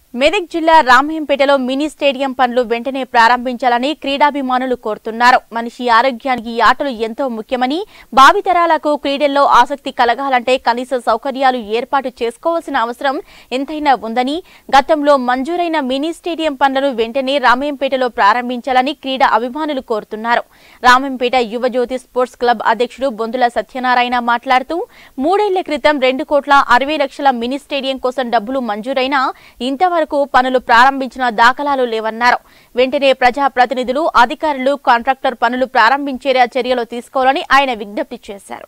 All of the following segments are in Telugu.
మెదక్ జిల్లా రామహంపేటలో మినీ స్టేడియం పనులు వెంటనే ప్రారంభించాలని క్రీడాభిమానులు కోరుతున్నారు మనిషి ఆరోగ్యానికి ఈ ఆటలు ఎంతో ముఖ్యమని భావితరాలకు క్రీడల్లో ఆసక్తి కలగాలంటే కనీస సౌకర్యాలు ఏర్పాటు చేసుకోవాల్సిన అవసరం ఎంతైనా ఉందని గతంలో మంజూరైన మినీ స్టేడియం పనులను వెంటనే రామహంపేటలో ప్రారంభించాలని క్రీడా అభిమానులు కోరుతున్నారు రామంపేట యువజ్యోతి స్పోర్ట్స్ క్లబ్ అధ్యక్షుడు బొందుల సత్యనారాయణ మాట్లాడుతూ మూడేళ్ల క్రితం రెండు కోట్ల అరవై లక్షల మినీ స్టేడియం కోసం డబ్బులు మంజూరైనా ఇంతవరకు పనులు ప్రారంభించిన దాఖలాలు లేవన్నారు వెంటనే ప్రజాప్రతినిధులు అధికారులు కాంట్రాక్టర్ పనులు ప్రారంభించేలా చర్యలు తీసుకోవాలని ఆయన విజ్ఞప్తి చేశారు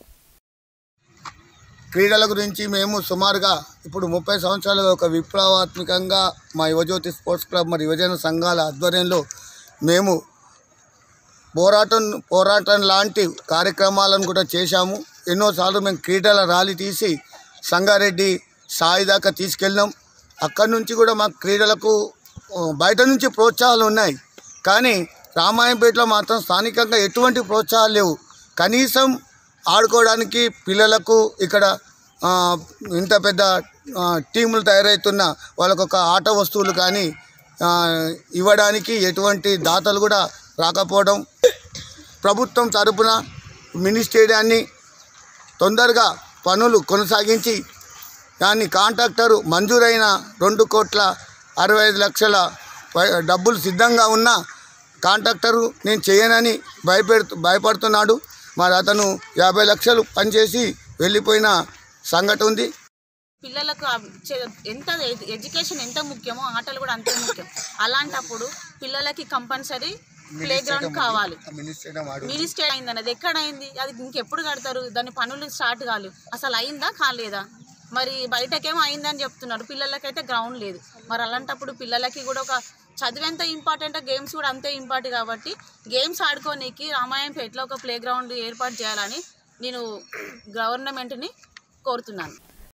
క్రీడల గురించి మేము సుమారుగా ఇప్పుడు ముప్పై సంవత్సరాలుగా ఒక విప్లవాత్మకంగా మా యువజ్యోతి స్పోర్ట్స్ క్లబ్ మరియు యువజన సంఘాల ఆధ్వర్యంలో మేము పోరాటం పోరాటం లాంటి కార్యక్రమాలను కూడా చేశాము ఎన్నోసార్లు మేము క్రీడల ర్యాలీ తీసి సంగారెడ్డి స్థాయి దాకా తీసుకెళ్ళినాం అక్కడి నుంచి కూడా మాకు క్రీడలకు ఆ, బయట నుంచి ప్రోత్సాహాలు ఉన్నాయి కానీ రామాయంపేటలో మాత్రం స్థానికంగా ఎటువంటి ప్రోత్సాహాలు లేవు కనీసం ఆడుకోవడానికి పిల్లలకు ఇక్కడ ఆ, ఇంత పెద్ద ఆ, టీములు తయారవుతున్న వాళ్ళకు ఒక ఆట వస్తువులు కానీ ఆ, ఇవ్వడానికి ఎటువంటి దాతలు కూడా రాకపోవడం ప్రభుత్వం తరపున మినీ స్టేడియాన్ని తొందరగా పనులు కొనసాగించి దాన్ని కాంట్రాక్టరు మంజూరైన రెండు కోట్ల అరవై ఐదు లక్షల పై- డబ్బులు సిద్ధంగా ఉన్న కాంట్రాక్టరు నేను చేయనని భయపెడుతూ భయపడుతున్నాడు మరి అతను యాభై లక్షలు పనిచేసి వెళ్ళిపోయిన సంఘటన ఉంది పిల్లలకు అవ్- చే- ఎంత ఎ- ఎడ్యుకేషన్ ఎంత ముఖ్యమో ఆటలు కూడా అంతే ముఖ్యం అలాంటప్పుడు పిల్లలకి కంపల్సరీ ప్లే గ్రౌండ్ కావాలి మినీ స్టేడియం ఆడు మినీ స్టేట్ అయింది అది ఎక్కడ అయింది అది ఇంకెప్పుడు కడతారు దాని పనులు స్టార్ట్ కాదు అసలు అయిందా కాలేదా మరి బయటకేమో అయిందని చెప్తున్నారు పిల్లలకైతే గ్రౌండ్ లేదు మరి అలాంటప్పుడు పిల్లలకి కూడా ఒక చదువు ఎంత ఇంపార్టెంట్ గేమ్స్ కూడా అంతే ఇంపార్టెంట్ కాబట్టి గేమ్స్ ఆడుకోనీకి రామాయంపేటలో ఒక ప్లే గ్రౌండ్ ఏర్పాటు చేయాలని నేను గవర్నమెంట్ని కోరుతున్నాను